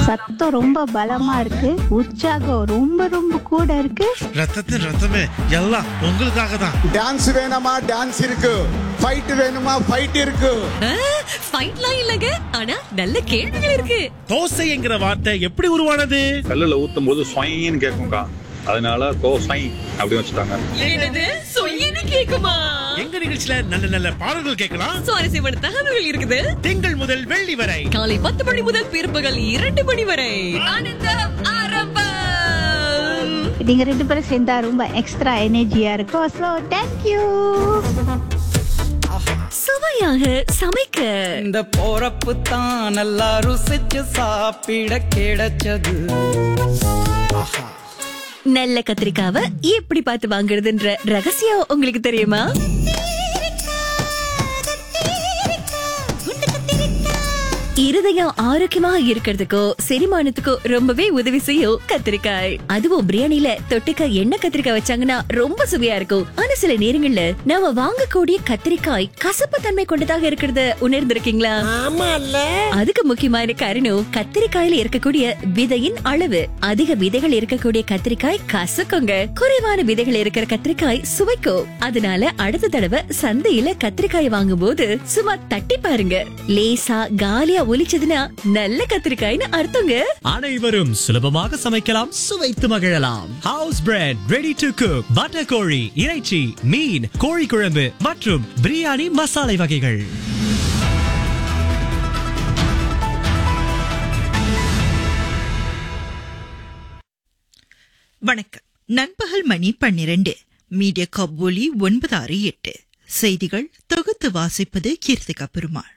சத்தம் ரொம்ப பலமா இருக்கு உற்சாகம் ரொம்ப ரொம்ப கூட இருக்கு ரத்தத்தின் ரத்தமே எல்லாம் உங்களுக்காக தான் டான்ஸ் வேணுமா டான்ஸ் இருக்கு ஃபைட் வேணுமா ஃபைட் இருக்கு ஃபைட்லாம் இல்லங்க ஆனா நல்ல கேள்விகள் இருக்கு தோசை என்கிற வார்த்தை எப்படி உருவானது கல்லுல ஊத்தும் போது சொயின்னு கேட்கும்க்கா அதனால தோசை அப்படின்னு வச்சுட்டாங்க என்னது சொய்யன்னு கேக்குமா எங்க நிகழ்ச்சியில நல்ல நல்ல பாடல்கள் கேட்கலாம் சுவாரஸ்யமான தகவல்கள் இருக்குது திங்கள் முதல் வெள்ளி வரை காலை பத்து மணி முதல் பிற்பகல் இரண்டு மணி வரை ஆனந்தம் ஆரம்பம் நீங்க ரெண்டு பேரும் சேர்ந்தா ரொம்ப எக்ஸ்ட்ரா எனர்ஜியா இருக்கும் ஸோ தேங்க்யூ சுவையாக சமைக்க இந்த போறப்பு தான் நல்லா ருசிச்சு சாப்பிட கிடைச்சது நல்ல கத்திரிக்காவை எப்படி பார்த்து வாங்குறதுன்ற ரகசியம் உங்களுக்கு தெரியுமா இருதயம் ஆரோக்கியமா இருக்கிறதுக்கோ செரிமானத்துக்கோ ரொம்பவே உதவி செய்யும் கத்திரிக்காய் அதுவும் பிரியாணில தொட்டுக்க எண்ணெய் கத்திரிக்காய் வச்சாங்கன்னா ரொம்ப சுவையா இருக்கும் ஆனா சில நேரங்கள்ல நாம வாங்கக்கூடிய கத்திரிக்காய் கசப்பு தன்மை கொண்டதாக இருக்கிறத உணர்ந்திருக்கீங்களா அதுக்கு முக்கியமான காரணம் கத்திரிக்காயில இருக்கக்கூடிய விதையின் அளவு அதிக விதைகள் இருக்கக்கூடிய கத்திரிக்காய் கசக்குங்க குறைவான விதைகள் இருக்கிற கத்திரிக்காய் சுவைக்கும் அதனால அடுத்த தடவை சந்தையில கத்திரிக்காய் வாங்கும் போது சும்மா தட்டி பாருங்க லேசா காலியா ஒலிச்சதுன்னா நல்ல கத்திரிக்காய்னு அர்த்தங்க அனைவரும் சுலபமாக சமைக்கலாம் சுவைத்து மகிழலாம் house bread ready to cook butter கோழி இறைச்சி மீன் கோழி குழம்பு மற்றும் பிரியாணி மசாலை வகைகள் வணக்கம் நண்பகல் மணி பன்னிரண்டு மீடியா காப் ஒலி ஒன்பது ஆறு எட்டு செய்திகள் தொகுத்து வாசிப்பது கீர்த்திகா பெருமாள்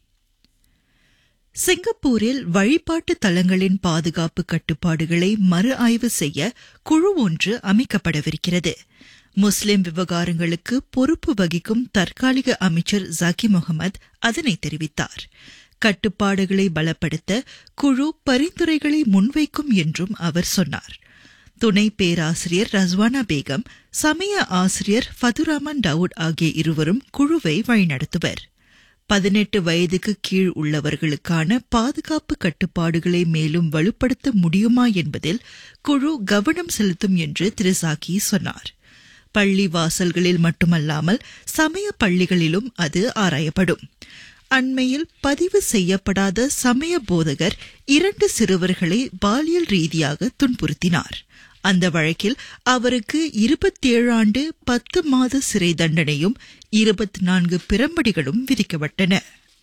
சிங்கப்பூரில் வழிபாட்டு தலங்களின் பாதுகாப்பு கட்டுப்பாடுகளை மறு ஆய்வு செய்ய குழு ஒன்று அமைக்கப்படவிருக்கிறது முஸ்லிம் விவகாரங்களுக்கு பொறுப்பு வகிக்கும் தற்காலிக அமைச்சர் ஜாக்கி முகமது அதனை தெரிவித்தார் கட்டுப்பாடுகளை பலப்படுத்த குழு பரிந்துரைகளை முன்வைக்கும் என்றும் அவர் சொன்னார் துணை பேராசிரியர் ரஸ்வானா பேகம் சமய ஆசிரியர் ஃபதுராமன் டவுட் ஆகிய இருவரும் குழுவை வழிநடத்துவர் பதினெட்டு வயதுக்கு கீழ் உள்ளவர்களுக்கான பாதுகாப்பு கட்டுப்பாடுகளை மேலும் வலுப்படுத்த முடியுமா என்பதில் குழு கவனம் செலுத்தும் என்று திரு சாக்கி சொன்னார் பள்ளி வாசல்களில் மட்டுமல்லாமல் சமய பள்ளிகளிலும் அது ஆராயப்படும் அண்மையில் பதிவு செய்யப்படாத சமய போதகர் இரண்டு சிறுவர்களை பாலியல் ரீதியாக துன்புறுத்தினார் அந்த வழக்கில் அவருக்கு இருபத்தேழு ஆண்டு பத்து மாத சிறை தண்டனையும் இருபத்தி நான்கு பிரம்படிகளும் விதிக்கப்பட்டன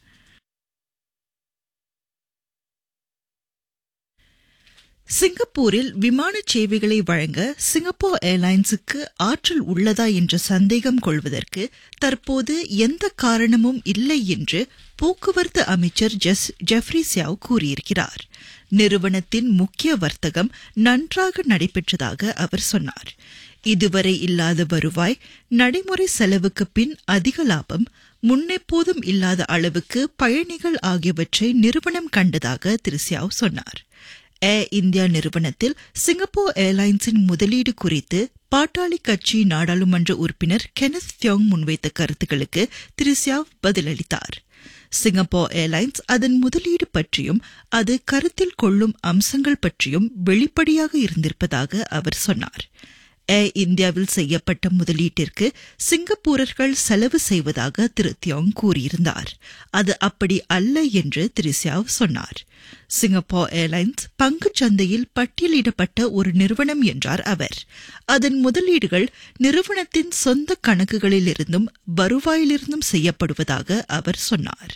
சிங்கப்பூரில் விமான சேவைகளை வழங்க சிங்கப்பூர் ஏர்லைன்ஸுக்கு ஆற்றல் உள்ளதா என்ற சந்தேகம் கொள்வதற்கு தற்போது எந்த காரணமும் இல்லை என்று போக்குவரத்து அமைச்சர் ஜெஸ் ஜெஃப்ரி சியாவ் கூறியிருக்கிறார் நிறுவனத்தின் முக்கிய வர்த்தகம் நன்றாக நடைபெற்றதாக அவர் சொன்னார் இதுவரை இல்லாத வருவாய் நடைமுறை செலவுக்கு பின் அதிக லாபம் முன்னெப்போதும் இல்லாத அளவுக்கு பயணிகள் ஆகியவற்றை நிறுவனம் கண்டதாக திரு சியாவ் சொன்னார் ஏர் இந்தியா நிறுவனத்தில் சிங்கப்பூர் ஏர்லைன்ஸின் முதலீடு குறித்து பாட்டாளி கட்சி நாடாளுமன்ற உறுப்பினர் கெனத் தியோங் முன்வைத்த கருத்துக்களுக்கு திரு சியாவ் பதிலளித்தார் சிங்கப்பூர் ஏர்லைன்ஸ் அதன் முதலீடு பற்றியும் அது கருத்தில் கொள்ளும் அம்சங்கள் பற்றியும் வெளிப்படையாக இருந்திருப்பதாக அவர் சொன்னார் ஏர் இந்தியாவில் செய்யப்பட்ட முதலீட்டிற்கு சிங்கப்பூரர்கள் செலவு செய்வதாக திரு தியோங் கூறியிருந்தார் அது அப்படி அல்ல என்று திரு சியாவ் சொன்னார் சிங்கப்பூர் ஏர்லைன்ஸ் பங்குச் சந்தையில் பட்டியலிடப்பட்ட ஒரு நிறுவனம் என்றார் அவர் அதன் முதலீடுகள் நிறுவனத்தின் சொந்த கணக்குகளிலிருந்தும் வருவாயிலிருந்தும் செய்யப்படுவதாக அவர் சொன்னார்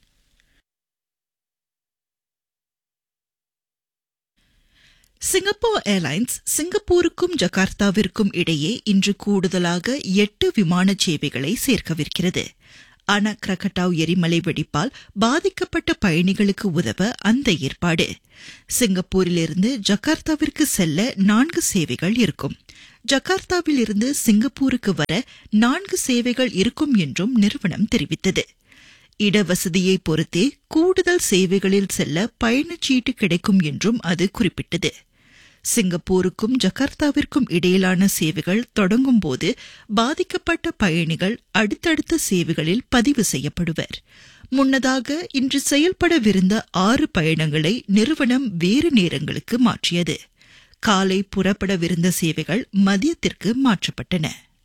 சிங்கப்பூர் ஏர்லைன்ஸ் சிங்கப்பூருக்கும் ஜகார்த்தாவிற்கும் இடையே இன்று கூடுதலாக எட்டு விமான சேவைகளை சேர்க்கவிருக்கிறது அன கிரகட்டாவ் எரிமலை வெடிப்பால் பாதிக்கப்பட்ட பயணிகளுக்கு உதவ அந்த ஏற்பாடு சிங்கப்பூரிலிருந்து ஜகார்த்தாவிற்கு செல்ல நான்கு சேவைகள் இருக்கும் ஜகார்த்தாவில் இருந்து சிங்கப்பூருக்கு வர நான்கு சேவைகள் இருக்கும் என்றும் நிறுவனம் தெரிவித்தது இடவசதியை பொறுத்தே கூடுதல் சேவைகளில் செல்ல பயணச்சீட்டு கிடைக்கும் என்றும் அது குறிப்பிட்டது சிங்கப்பூருக்கும் ஜகார்த்தாவிற்கும் இடையிலான சேவைகள் தொடங்கும் போது பாதிக்கப்பட்ட பயணிகள் அடுத்தடுத்த சேவைகளில் பதிவு செய்யப்படுவர் முன்னதாக இன்று செயல்படவிருந்த ஆறு பயணங்களை நிறுவனம் வேறு நேரங்களுக்கு மாற்றியது காலை புறப்படவிருந்த சேவைகள் மதியத்திற்கு மாற்றப்பட்டன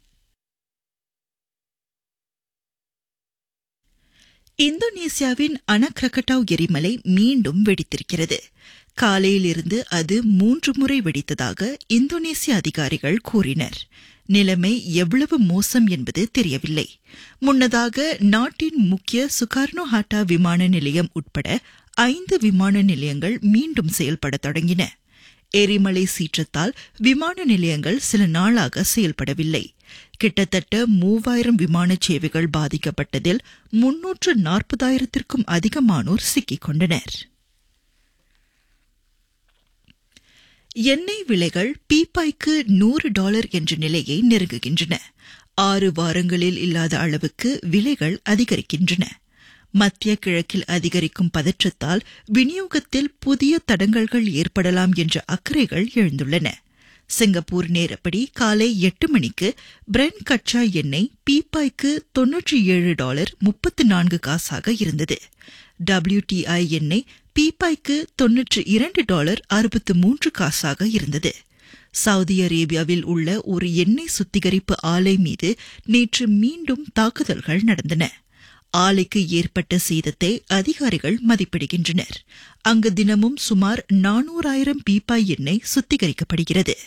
இந்தோனேசியாவின் அனக்ரகட்டாவ் எரிமலை மீண்டும் வெடித்திருக்கிறது காலையிலிருந்து அது மூன்று முறை வெடித்ததாக இந்தோனேசிய அதிகாரிகள் கூறினர் நிலைமை எவ்வளவு மோசம் என்பது தெரியவில்லை முன்னதாக நாட்டின் முக்கிய சுகார்னோ ஹாட்டா விமான நிலையம் உட்பட ஐந்து விமான நிலையங்கள் மீண்டும் செயல்பட தொடங்கின எரிமலை சீற்றத்தால் விமான நிலையங்கள் சில நாளாக செயல்படவில்லை கிட்டத்தட்ட மூவாயிரம் விமான சேவைகள் பாதிக்கப்பட்டதில் முன்னூற்று நாற்பதாயிரத்திற்கும் அதிகமானோர் சிக்கிக் கொண்டனர் எண்ணெய் விலைகள் பீப்பாய்க்கு நூறு டாலர் என்ற நிலையை நெருங்குகின்றன ஆறு வாரங்களில் இல்லாத அளவுக்கு விலைகள் அதிகரிக்கின்றன மத்திய கிழக்கில் அதிகரிக்கும் பதற்றத்தால் விநியோகத்தில் புதிய தடங்கல்கள் ஏற்படலாம் என்ற அக்கறைகள் எழுந்துள்ளன சிங்கப்பூர் நேரப்படி காலை எட்டு மணிக்கு பிரெண்ட் கச்சா எண்ணெய் பீப்பாய்க்கு தொன்னூற்றி ஏழு டாலர் முப்பத்து நான்கு காசாக இருந்தது டபிள்யூடிஐ எண்ணெய் பீப்பாய்க்கு தொன்னூற்று இரண்டு டாலர் அறுபத்து மூன்று காசாக இருந்தது சவுதி அரேபியாவில் உள்ள ஒரு எண்ணெய் சுத்திகரிப்பு ஆலை மீது நேற்று மீண்டும் தாக்குதல்கள் நடந்தன ஆலைக்கு ஏற்பட்ட சேதத்தை அதிகாரிகள் மதிப்பிடுகின்றனர் அங்கு தினமும் சுமார் நானூறாயிரம் பீப்பாய் எண்ணெய் சுத்திகரிக்கப்படுகிறது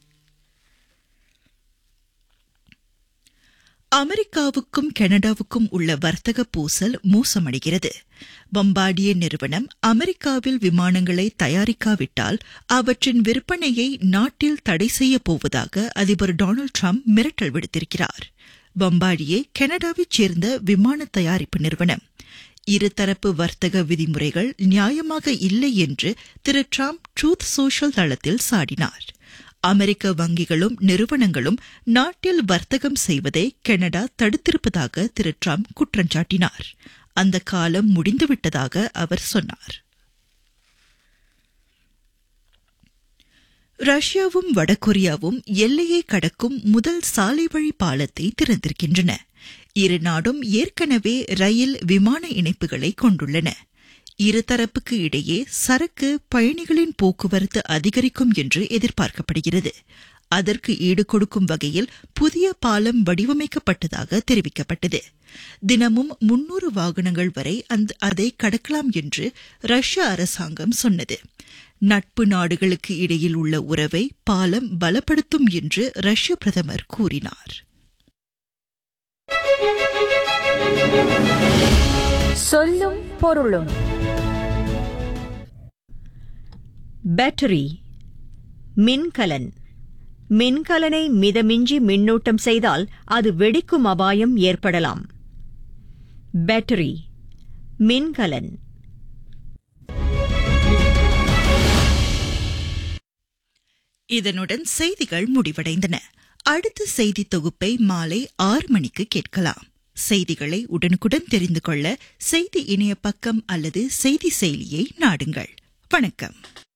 அமெரிக்காவுக்கும் கனடாவுக்கும் உள்ள வர்த்தக பூசல் மோசமடைகிறது பம்பாடிய நிறுவனம் அமெரிக்காவில் விமானங்களை தயாரிக்காவிட்டால் அவற்றின் விற்பனையை நாட்டில் தடை செய்யப் போவதாக அதிபர் டொனால்டு டிரம்ப் மிரட்டல் விடுத்திருக்கிறார் பம்பாடியே கனடாவைச் சேர்ந்த விமான தயாரிப்பு நிறுவனம் இருதரப்பு வர்த்தக விதிமுறைகள் நியாயமாக இல்லை என்று திரு டிரம்ப் ட்ரூத் சோஷியல் தளத்தில் சாடினார் அமெரிக்க வங்கிகளும் நிறுவனங்களும் நாட்டில் வர்த்தகம் செய்வதை கனடா தடுத்திருப்பதாக திரு டிரம்ப் குற்றம் சாட்டினார் அந்த காலம் முடிந்துவிட்டதாக அவர் சொன்னார் ரஷ்யாவும் வடகொரியாவும் எல்லையை கடக்கும் முதல் சாலை வழி பாலத்தை திறந்திருக்கின்றன இரு நாடும் ஏற்கனவே ரயில் விமான இணைப்புகளை கொண்டுள்ளன இருதரப்புக்கு இடையே சரக்கு பயணிகளின் போக்குவரத்து அதிகரிக்கும் என்று எதிர்பார்க்கப்படுகிறது அதற்கு ஈடு கொடுக்கும் வகையில் புதிய பாலம் வடிவமைக்கப்பட்டதாக தெரிவிக்கப்பட்டது தினமும் முன்னூறு வாகனங்கள் வரை அந்த அதை கடக்கலாம் என்று ரஷ்ய அரசாங்கம் சொன்னது நட்பு நாடுகளுக்கு இடையில் உள்ள உறவை பாலம் பலப்படுத்தும் என்று ரஷ்ய பிரதமர் கூறினார் சொல்லும் பொருளும் பேட்டரி மின்கலன் மின்கலனை மிதமிஞ்சி மின்னூட்டம் செய்தால் அது வெடிக்கும் அபாயம் ஏற்படலாம் பேட்டரி மின்கலன் இதனுடன் செய்திகள் முடிவடைந்தன அடுத்த செய்தி தொகுப்பை மாலை ஆறு மணிக்கு கேட்கலாம் செய்திகளை உடனுக்குடன் தெரிந்து கொள்ள செய்தி இணைய பக்கம் அல்லது செய்தி செயலியை நாடுங்கள் வணக்கம்